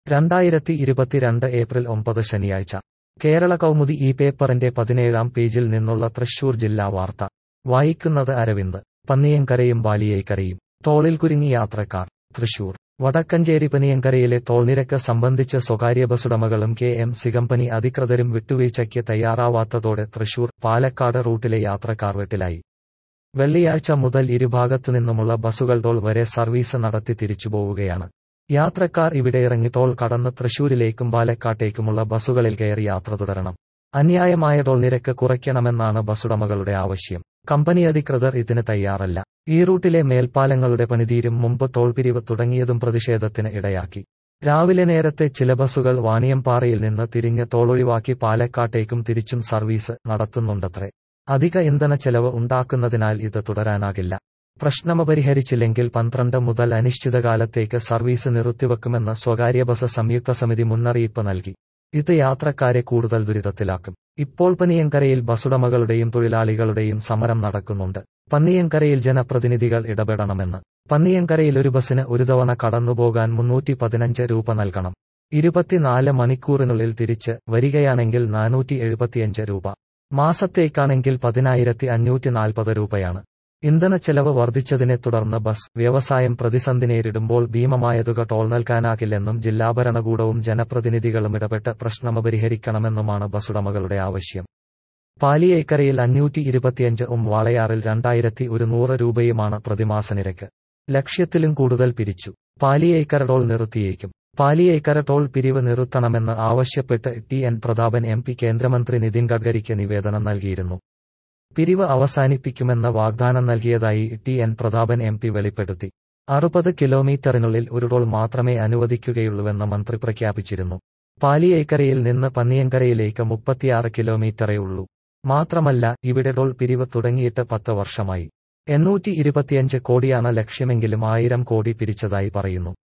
രണ്ടായിരത്തി ഇരുപത്തിരണ്ട് ഏപ്രിൽ ഒമ്പത് ശനിയാഴ്ച കേരള കൗമുദി ഈ പേപ്പറിന്റെ പതിനേഴാം പേജിൽ നിന്നുള്ള തൃശൂർ ജില്ലാ വാർത്ത വായിക്കുന്നത് അരവിന്ദ് പന്നിയങ്കരയും ബാലിയേക്കരയും ടോളിൽ കുരുങ്ങി യാത്രക്കാർ തൃശൂർ വടക്കഞ്ചേരി പനിയങ്കരയിലെ ടോൾ നിരക്ക് സംബന്ധിച്ച് സ്വകാര്യ ബസുടമകളും കെ എം സി കമ്പനി അധികൃതരും വിട്ടുവീഴ്ചയ്ക്ക് തയ്യാറാവാത്തതോടെ തൃശൂർ പാലക്കാട് റൂട്ടിലെ യാത്രക്കാർ വെട്ടിലായി വെള്ളിയാഴ്ച മുതൽ ഇരുഭാഗത്തുനിന്നുമുള്ള ബസുകൾ ടോൾ വരെ സർവീസ് നടത്തി തിരിച്ചുപോവുകയാണ് യാത്രക്കാർ ഇവിടെ ഇറങ്ങി ടോൾ കടന്ന് തൃശൂരിലേക്കും പാലക്കാട്ടേക്കുമുള്ള ബസുകളിൽ കയറി യാത്ര തുടരണം അന്യായമായ ടോൾ നിരക്ക് കുറയ്ക്കണമെന്നാണ് ബസുടമകളുടെ ആവശ്യം കമ്പനി അധികൃതർ ഇതിന് തയ്യാറല്ല ഈ റൂട്ടിലെ മേൽപ്പാലങ്ങളുടെ പണിതീരും മുമ്പ് ടോൾ പിരിവ് തുടങ്ങിയതും പ്രതിഷേധത്തിന് ഇടയാക്കി രാവിലെ നേരത്തെ ചില ബസുകൾ വാണിയംപാറയിൽ നിന്ന് തിരിഞ്ഞ് ടോളൊഴിവാക്കി പാലക്കാട്ടേക്കും തിരിച്ചും സർവീസ് നടത്തുന്നുണ്ടത്രേ അധിക ഇന്ധന ചെലവ് ഉണ്ടാക്കുന്നതിനാൽ ഇത് തുടരാനാകില്ല പ്രശ്നമ പരിഹരിച്ചില്ലെങ്കിൽ പന്ത്രണ്ട് മുതൽ അനിശ്ചിതകാലത്തേക്ക് സർവീസ് നിർത്തിവെക്കുമെന്ന് സ്വകാര്യ ബസ് സംയുക്ത സമിതി മുന്നറിയിപ്പ് നൽകി ഇത് യാത്രക്കാരെ കൂടുതൽ ദുരിതത്തിലാക്കും ഇപ്പോൾ പന്നിയങ്കരയിൽ ബസുടമകളുടെയും തൊഴിലാളികളുടെയും സമരം നടക്കുന്നുണ്ട് പന്നിയങ്കരയിൽ ജനപ്രതിനിധികൾ ഇടപെടണമെന്ന് പന്നിയങ്കരയിൽ ഒരു ബസിന് ഒരു തവണ കടന്നുപോകാൻ മുന്നൂറ്റി പതിനഞ്ച് രൂപ നൽകണം ഇരുപത്തിനാല് മണിക്കൂറിനുള്ളിൽ തിരിച്ച് വരികയാണെങ്കിൽ നാനൂറ്റി എഴുപത്തിയഞ്ച് രൂപ മാസത്തേക്കാണെങ്കിൽ പതിനായിരത്തി അഞ്ഞൂറ്റി നാൽപ്പത് രൂപയാണ് ഇന്ധന ചെലവ് വർദ്ധിച്ചതിനെ തുടർന്ന് ബസ് വ്യവസായം പ്രതിസന്ധി നേരിടുമ്പോൾ ഭീമമായ തുക ടോൾ നൽകാനാകില്ലെന്നും ജില്ലാ ഭരണകൂടവും ജനപ്രതിനിധികളും ഇടപെട്ട് പ്രശ്നം പരിഹരിക്കണമെന്നുമാണ് ബസുടമകളുടെ ആവശ്യം പാലിയേക്കരയിൽ അഞ്ഞൂറ്റി ഇരുപത്തിയഞ്ച് ഉം വാളയാറിൽ രണ്ടായിരത്തി ഒരുന്നൂറ് രൂപയുമാണ് പ്രതിമാസ നിരക്ക് ലക്ഷ്യത്തിലും കൂടുതൽ പിരിച്ചു പാലിയേക്കര ടോൾ നിർത്തിയേക്കും പാലിയേക്കര ടോൾ പിരിവ് നിർത്തണമെന്ന് ആവശ്യപ്പെട്ട് T N Prathapan M P കേന്ദ്രമന്ത്രി നിതിൻ ഗഡ്കരിക്ക് നിവേദനം നൽകിയിരുന്നു പിരിവ് അവസാനിപ്പിക്കുമെന്ന വാഗ്ദാനം നൽകിയതായി T N Prathapan M P വെളിപ്പെടുത്തി അറുപത് കിലോമീറ്ററിനുള്ളിൽ ഒരു ടോൾ മാത്രമേ അനുവദിക്കുകയുള്ളൂവെന്ന് മന്ത്രി പ്രഖ്യാപിച്ചിരുന്നു പാലിയേക്കരയിൽ നിന്ന് പന്നിയങ്കരയിലേക്ക് മുപ്പത്തിയാറ് കിലോമീറ്ററേ ഉള്ളൂ മാത്രമല്ല ഇവിടെ ടോൾ പിരിവ് തുടങ്ങിയിട്ട് പത്ത് വർഷമായി എണ്ണൂറ്റി ഇരുപത്തിയഞ്ച് കോടിയാണ് ലക്ഷ്യമെങ്കിലും ആയിരം കോടി പിരിച്ചതായി പറയുന്നു